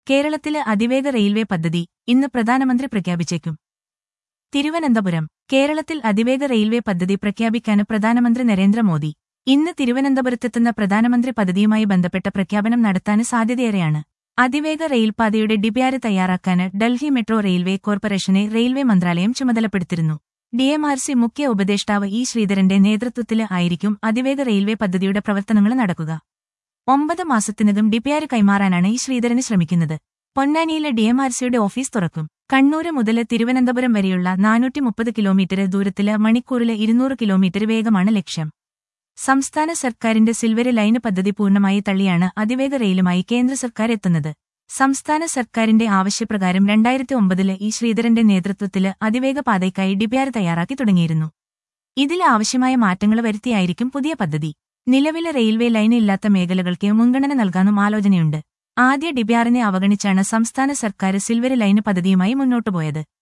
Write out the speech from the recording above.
കേരളത്തിലെ അതിവേഗ റെയിൽവേ പദ്ധതി ഇന്ന് പ്രധാനമന്ത്രി പ്രഖ്യാപിച്ചേക്കും തിരുവനന്തപുരം കേരളത്തിൽ അതിവേഗ റെയിൽവേ പദ്ധതി പ്രഖ്യാപിക്കാൻ പ്രധാനമന്ത്രി നരേന്ദ്രമോദി ഇന്ന് തിരുവനന്തപുരത്തെത്തുന്ന പ്രധാനമന്ത്രി പദ്ധതിയുമായി ബന്ധപ്പെട്ട പ്രഖ്യാപനം നടത്താൻ സാധ്യതയേറെയാണ് അതിവേഗ റെയിൽപാതയുടെ ഡിബിആര് തയ്യാറാക്കാൻ ഡൽഹി മെട്രോ റെയിൽവേ കോർപ്പറേഷനെ റെയിൽവേ മന്ത്രാലയം ചുമതലപ്പെടുത്തിരുന്നു ഡിഎംആർസി മുഖ്യ ഉപദേഷ്ടാവ് ഇ ശ്രീധരന്റെ നേതൃത്വത്തിൽ ആയിരിക്കും അതിവേഗ റെയിൽവേ പദ്ധതിയുടെ പ്രവർത്തനങ്ങൾ നടക്കുക ഒമ്പത് മാസത്തിനകം ഡിപിആര് കൈമാറാനാണ് ഈ ശ്രീധരന് ശ്രമിക്കുന്നത് പൊന്നാനിയിലെ ഡിഎംആർസിയുടെ ഓഫീസ് തുറക്കും കണ്ണൂര് മുതൽ തിരുവനന്തപുരം വരെയുള്ള നാനൂറ്റി മുപ്പത് കിലോമീറ്റർ ദൂരത്തില് മണിക്കൂറില് ഇരുന്നൂറ് കിലോമീറ്റർ വേഗമാണ് ലക്ഷ്യം സംസ്ഥാന സർക്കാരിന്റെ സിൽവര് ലൈന് പദ്ധതി പൂർണ്ണമായി തള്ളിയാണ് അതിവേഗ റെയിലുമായി കേന്ദ്ര സർക്കാർ എത്തുന്നത് സംസ്ഥാന സർക്കാരിന്റെ ആവശ്യപ്രകാരം രണ്ടായിരത്തി ഒമ്പതില് ഈ ശ്രീധരന്റെ നേതൃത്വത്തില് അതിവേഗ പാതയ്ക്കായി ഡിപിആർ തയ്യാറാക്കി തുടങ്ങിയിരുന്നു ഇതിൽ ആവശ്യമായ മാറ്റങ്ങൾ വരുത്തിയായിരിക്കും പുതിയ പദ്ധതി നിലവിലെ റെയിൽവേ ലൈൻ ഇല്ലാത്ത മേഖലകൾക്ക് മുൻഗണന നൽകാനും ആലോചനയുണ്ട് ആദ്യ ഡിബിആറിനെ അവഗണിച്ചാണ് സംസ്ഥാന സർക്കാർ സിൽവര് ലൈന് പദ്ധതിയുമായി മുന്നോട്ടുപോയത്